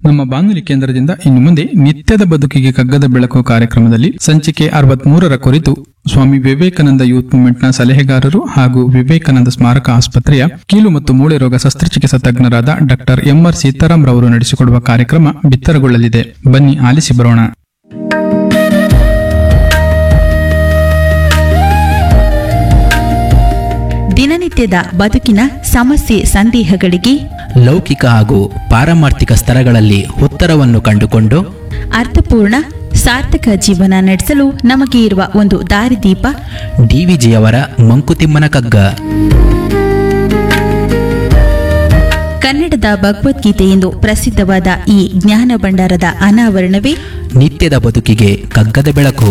ನಮ್ಮ ಬಾನುಲಿ ಕೇಂದ್ರದಿಂದ ಇನ್ನು ಮುಂದೆ ನಿತ್ಯದ ಬದುಕಿಗೆ ಕಗ್ಗದ ಬೆಳಕು ಕಾರ್ಯಕ್ರಮದಲ್ಲಿ ಸಂಚಿಕೆ ಅರವತ್ಮೂರರ ಕುರಿತು ಸ್ವಾಮಿ ವಿವೇಕಾನಂದ ಯೂತ್ ಮೂವ್ಮೆಂಟ್ನ ಸಲಹೆಗಾರರು ಹಾಗೂ ವಿವೇಕಾನಂದ ಸ್ಮಾರಕ ಆಸ್ಪತ್ರೆಯ ಕೀಲು ಮತ್ತು ಮೂಳೆ ರೋಗ ಶಸ್ತ್ರಚಿಕಿತ್ಸಾ ತಜ್ಞರಾದ ಡಾಕ್ಟರ್ ಎಂಆರ್ ಸೀತಾರಾಮ್ ರವರು ನಡೆಸಿಕೊಡುವ ಕಾರ್ಯಕ್ರಮ ಬಿತ್ತರಗೊಳ್ಳಲಿದೆ ಬನ್ನಿ ಆಲಿಸಿ ಬರೋಣ ದಿನನಿತ್ಯದ ಬದುಕಿನ ಸಮಸ್ಯೆ ಸಂದೇಹಗಳಿಗೆ ಲೌಕಿಕ ಹಾಗೂ ಪಾರಮಾರ್ಥಿಕ ಸ್ತರಗಳಲ್ಲಿ ಉತ್ತರವನ್ನು ಕಂಡುಕೊಂಡು ಅರ್ಥಪೂರ್ಣ ಸಾರ್ಥಕ ಜೀವನ ನಡೆಸಲು ನಮಗೆ ಇರುವ ಒಂದು ದಾರಿದೀಪ ಡಿವಿಜಿಯವರ ಮಂಕುತಿಮ್ಮನ ಕಗ್ಗ ಕನ್ನಡದ ಭಗವದ್ಗೀತೆ ಎಂದು ಪ್ರಸಿದ್ಧವಾದ ಈ ಜ್ಞಾನ ಭಂಡಾರದ ಅನಾವರಣವೇ ನಿತ್ಯದ ಬದುಕಿಗೆ ಕಗ್ಗದ ಬೆಳಕು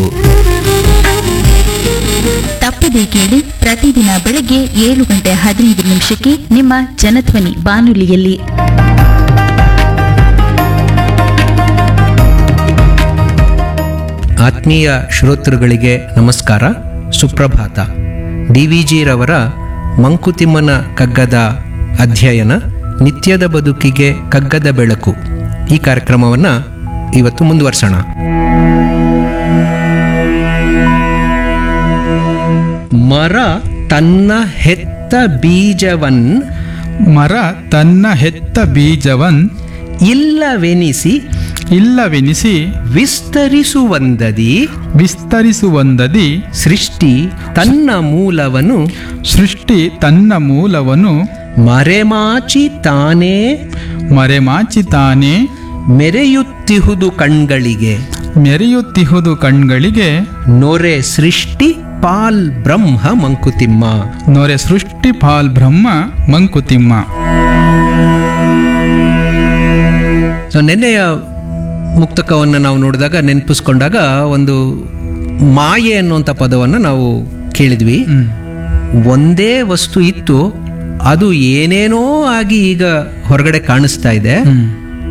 ತಪ್ಪದೇ ಕೇಳಿ ಪ್ರತಿದಿನ ಬೆಳಗ್ಗೆ ಏಳು ಗಂಟೆ ಹದಿನೈದು ನಿಮಿಷಕ್ಕೆ ನಿಮ್ಮ ಜನಧ್ವನಿ ಬಾನುಲಿಯಲ್ಲಿ ಆತ್ಮೀಯ ಶ್ರೋತೃಗಳಿಗೆ ನಮಸ್ಕಾರ ಸುಪ್ರಭಾತ ಡಿ ವಿ ಜಿರವರ ಮಂಕುತಿಮ್ಮನ ಕಗ್ಗದ ಅಧ್ಯಯನ ನಿತ್ಯದ ಬದುಕಿಗೆ ಕಗ್ಗದ ಬೆಳಕು ಈ ಕಾರ್ಯಕ್ರಮವನ್ನು ಇವತ್ತು ಮುಂದುವರ್ಸೋಣ ಮರ ತನ್ನ ಹೆತ್ತ ಬೀಜವನ್ ಮರ ತನ್ನ ಹೆತ್ತ ಬೀಜವನ್ ಇಲ್ಲವೆನಿಸಿ ಇಲ್ಲವೆನಿಸಿ ವಿಸ್ತರಿಸುವಂದದಿ ವಿಸ್ತರಿಸುವಂದದಿ ಸೃಷ್ಟಿ ತನ್ನ ಮೂಲವನ್ನು ಸೃಷ್ಟಿ ತನ್ನ ಮೂಲವನ್ನು ಮರೆಮಾಚಿ ತಾನೇ ಮರೆಮಾಚಿ ತಾನೇ ಮೆರೆಯುತ್ತಿಹುದು ಕಣ್ಗಳಿಗೆ ಮೆರೆಯುತ್ತಿಹುದು ಕಣ್ಗಳಿಗೆ ನೊರೆ ಸೃಷ್ಟಿ ಪಾಲ್ ಬ್ರಹ್ಮ ಮಂಕುತಿಮ್ಮ ನೊರೆ ಸೃಷ್ಟಿ ಪಾಲ್ ಬ್ರಹ್ಮ ಮಂಕುತಿಮ್ಮ ಸೊ ನೆನ್ನೆಯ ಮುಕ್ತಕವನ್ನು ನಾವು ನೋಡಿದಾಗ ನೆನಪಿಸ್ಕೊಂಡಾಗ ಒಂದು ಮಾಯೆ ಅನ್ನುವಂಥ ಪದವನ್ನು ನಾವು ಕೇಳಿದ್ವಿ ಹ್ಮ್. ಒಂದೇ ವಸ್ತು ಇತ್ತು ಅದು ಏನೇನೋ ಆಗಿ ಈಗ ಹೊರಗಡೆ ಕಾಣಿಸ್ತಾ ಇದೆ ಹ್ಮ್.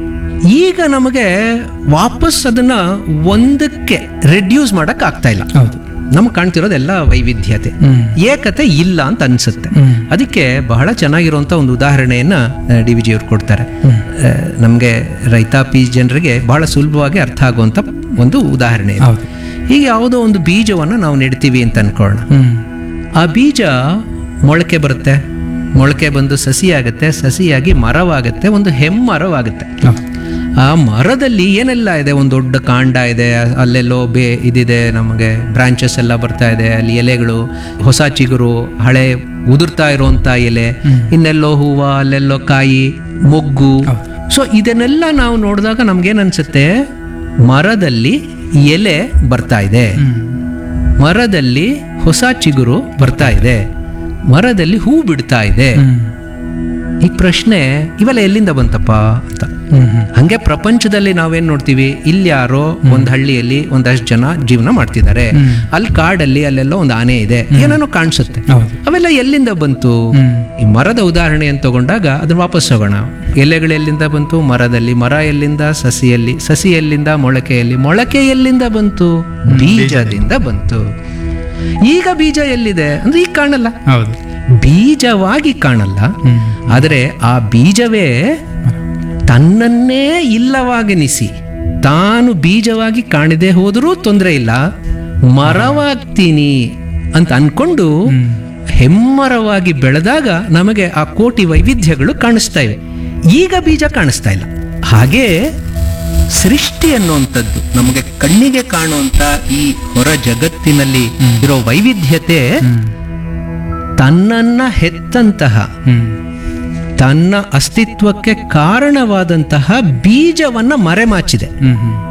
ಈಗ ನಮಗೆ ವಾಪಸ್ ಅದನ್ನ ಒಂದಕ್ಕೆ ರೆಡ್ಯೂಸ್ ಮಾಡಕ್ ಆಗ್ತಾ ಇಲ್ಲ ಹೌದು ನಮ್ಗೆ ಕಾಣ್ತಿರೋದೆಲ್ಲ ವೈವಿಧ್ಯತೆ ಹ್ಮ್. ಏಕತೆ ಇಲ್ಲ ಅಂತ ಅನ್ಸುತ್ತೆ ಹ್ಮ್. ಅದಕ್ಕೆ ಬಹಳ ಚೆನ್ನಾಗಿರುವಂತ ಒಂದು ಉದಾಹರಣೆಯನ್ನ ಡಿ ವಿ ಅವರು ಕೊಡ್ತಾರೆ ಆ, ನಮ್ಗೆ ರೈತಾಪಿ ಜನರಿಗೆ ಬಹಳ ಸುಲಭವಾಗಿ ಅರ್ಥ ಆಗುವಂತ ಒಂದು ಉದಾಹರಣೆ ಇದು. ಹೌದು ಈಗ ಯಾವುದೋ ಒಂದು ಬೀಜವನ್ನ ನಾವು ನೆಡ್ತೀವಿ ಅಂತ ಅನ್ಕೊಳ್ಳೋಣ ಹ್ಮ್ ಆ ಬೀಜ ಮೊಳಕೆ ಬರುತ್ತೆ ಮೊಳಕೆ ಬಂದು ಸಸಿ ಆಗುತ್ತೆ ಸಸಿಯಾಗಿ ಮರವಾಗುತ್ತೆ ಒಂದು ಹೆಮ್ಮರವಾಗುತ್ತೆ ಹೌದು. ಆ ಮರದಲ್ಲಿ ಏನೆಲ್ಲ ಇದೆ ಒಂದು ದೊಡ್ಡ ಕಾಂಡ ಇದೆ ಅಲ್ಲೆಲ್ಲೋ ಬೇ ಇದಿದೆ ನಮಗೆ ಬ್ರಾಂಚಸ್ ಎಲ್ಲ ಬರ್ತಾ ಇದೆ ಅಲ್ಲಿ ಎಲೆಗಳು ಹೊಸ ಚಿಗುರು ಹಳೆ ಉದುರ್ತಾ ಇರುವಂತ ಎಲೆ ಇನ್ನೆಲ್ಲೋ ಹೂವ ಅಲ್ಲೆಲ್ಲೋ ಕಾಯಿ ಮೊಗ್ಗು ಸೊ ಇದನ್ನೆಲ್ಲ ನಾವು ನೋಡಿದಾಗ ನಮ್ಗೇನ್ ಅನ್ಸುತ್ತೆ ಮರದಲ್ಲಿ ಎಲೆ ಬರ್ತಾ ಇದೆ ಮರದಲ್ಲಿ ಹೊಸ ಚಿಗುರು ಬರ್ತಾ ಇದೆ ಮರದಲ್ಲಿ ಹೂ ಬಿಡ್ತಾ ಇದೆ ಹ್ಮ್. ಈ ಪ್ರಶ್ನೆ ಇವೆಲ್ಲ ಎಲ್ಲಿಂದ ಬಂತಪ್ಪ ಅಂತ ಹ್ಮ್ ಹ್ಮ್. ಹಂಗೆ ಪ್ರಪಂಚದಲ್ಲಿ ನಾವೇನ್ ನೋಡ್ತೀವಿ ಇಲ್ಲಿ ಯಾರೋ ಒಂದ್ ಹಳ್ಳಿಯಲ್ಲಿ ಒಂದಷ್ಟು ಜನ ಜೀವನ ಮಾಡ್ತಿದ್ದಾರೆ ಅಲ್ಲಿ ಕಾಡಲ್ಲಿ ಅಲ್ಲೆಲ್ಲೋ ಒಂದು ಆನೆ ಇದೆ ಏನೇನೋ ಕಾಣಿಸುತ್ತೆ ಹೌದು. ಅವೆಲ್ಲ ಎಲ್ಲಿಂದ ಬಂತು ಹ್ಮ್. ಈ ಮರದ ಉದಾಹರಣೆಯನ್ನು ತಗೊಂಡಾಗ ಅದನ್ನ ವಾಪಸ್ ತಗೋಣ ಎಲೆಗಳು ಎಲ್ಲಿಂದ ಬಂತು ಮರದಲ್ಲಿ ಮರ ಎಲ್ಲಿಂದ ಸಸಿಯಲ್ಲಿ ಸಸಿ ಎಲ್ಲಿಂದ ಮೊಳಕೆಯಲ್ಲಿ ಮೊಳಕೆ ಎಲ್ಲಿಂದ ಬಂತು ಬೀಜದಿಂದ ಬಂತು ಈಗ ಬೀಜ ಎಲ್ಲಿದೆ ಅಂದ್ರೆ ಈಗ ಕಾಣಲ್ಲ ಹೌದು ಬೀಜವಾಗಿ ಕಾಣಲ್ಲ ಆದರೆ ಆ ಬೀಜವೇ ತನ್ನನ್ನೇ ಇಲ್ಲವಾಗೆನಿಸಿ ತಾನು ಬೀಜವಾಗಿ ಕಾಣದೆ ಹೋದರೂ ತೊಂದರೆ ಇಲ್ಲ ಮರವಾಗ್ತೀನಿ ಅಂತ ಅನ್ಕೊಂಡು ಹೆಮ್ಮರವಾಗಿ ಬೆಳೆದಾಗ ನಮಗೆ ಆ ಕೋಟಿ ವೈವಿಧ್ಯಗಳು ಕಾಣಿಸ್ತಾ ಇವೆ ಈಗ ಬೀಜ ಕಾಣಿಸ್ತಾ ಇಲ್ಲ ಹಾಗೆ ಸೃಷ್ಟಿ ಅನ್ನುವಂಥದ್ದು ನಮಗೆ ಕಣ್ಣಿಗೆ ಕಾಣುವಂತ ಈ ಹೊರ ಜಗತ್ತಿನಲ್ಲಿ ಇರೋ ವೈವಿಧ್ಯತೆ ತನ್ನನ್ನ ಹೆತ್ತಂತಹ ಹ್ಮ್ ತನ್ನ ಅಸ್ತಿತ್ವಕ್ಕೆ ಕಾರಣವಾದಂತಹ ಬೀಜವನ್ನ ಮರೆಮಾಚಿದೆ ಹ್ಮ್ ಹ್ಮ್